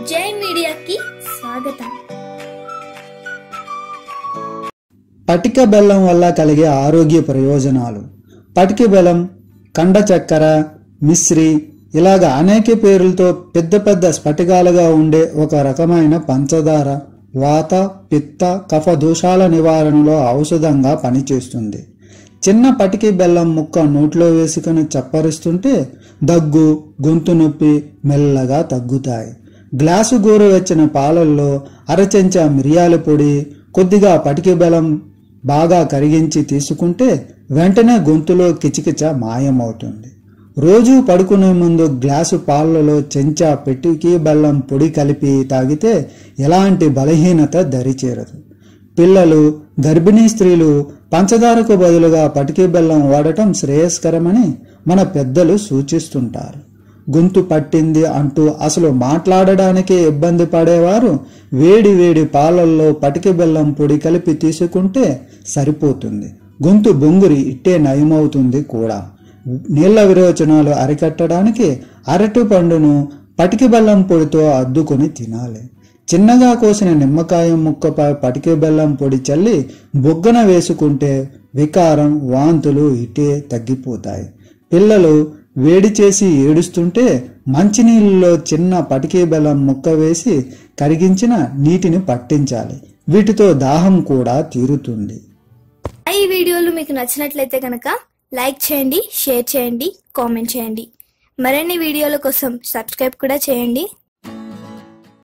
జై మీడియాకి స్వాగతం పటిక బెల్లం వల్ల కలిగే ఆరోగ్య ప్రయోజనాలు పటిక బెల్లం కండ చక్కెర మిశ్రి ఇలాగ అనేక పేర్లతో పెద్ద పెద్ద స్ఫటికాలుగా ఉండే ఒక రకమైన పంచదార వాత పిత్త కఫ దోషాల నివారణలో ఔషధంగా పనిచేస్తుంది చిన్న పటికి బెల్లం ముక్క నోట్లో వేసుకుని చప్పరిస్తుంటే దగ్గు గొంతు నొప్పి మెల్లగా తగ్గుతాయి గ్లాసు గోరువెచ్చని పాలల్లో అరచెంచా మిరియాల పొడి కొద్దిగా పటికి బెల్లం బాగా కరిగించి తీసుకుంటే వెంటనే గొంతులో కిచకిచ మాయమవుతుంది రోజు పడుకునే ముందు గ్లాసు పాలలో చెంచా పెట్టుకి బెల్లం పొడి కలిపి తాగితే ఎలాంటి బలహీనత దరిచేరదు పిల్లలు గర్భిణీ స్త్రీలు పంచదారకు బదులుగా పటికి బెల్లం వాడటం శ్రేయస్కరమని మన పెద్దలు సూచిస్తుంటారు గొంతు పట్టింది అంటూ అసలు మాట్లాడడానికే ఇబ్బంది పడేవారు వేడి వేడి పాలల్లో పటికి బెల్లం పొడి కలిపి తీసుకుంటే సరిపోతుంది గొంతు బొంగురి ఇట్టే నయమవుతుంది కూడా నీళ్ల విరోచనాలు అరికట్టడానికి అరటి పండును పటికి బెల్లం పొడితో అద్దుకొని తినాలి చిన్నగా కోసిన నిమ్మకాయ ముక్కపై పటికి బెల్లం పొడి చల్లి బొగ్గన వేసుకుంటే వికారం వాంతులు ఇటే తగ్గిపోతాయి పిల్లలు వేడి చేసి ఏడుస్తుంటే మంచినీళ్ళలో చిన్న పటికి బెల్లం ముక్క వేసి కరిగించిన నీటిని పట్టించాలి వీటితో దాహం కూడా తీరుతుంది ఈ వీడియోలు మీకు నచ్చినట్లయితే కనుక లైక్ చేయండి షేర్ చేయండి కామెంట్ చేయండి మరిన్ని వీడియోల కోసం సబ్స్క్రైబ్ కూడా చేయండి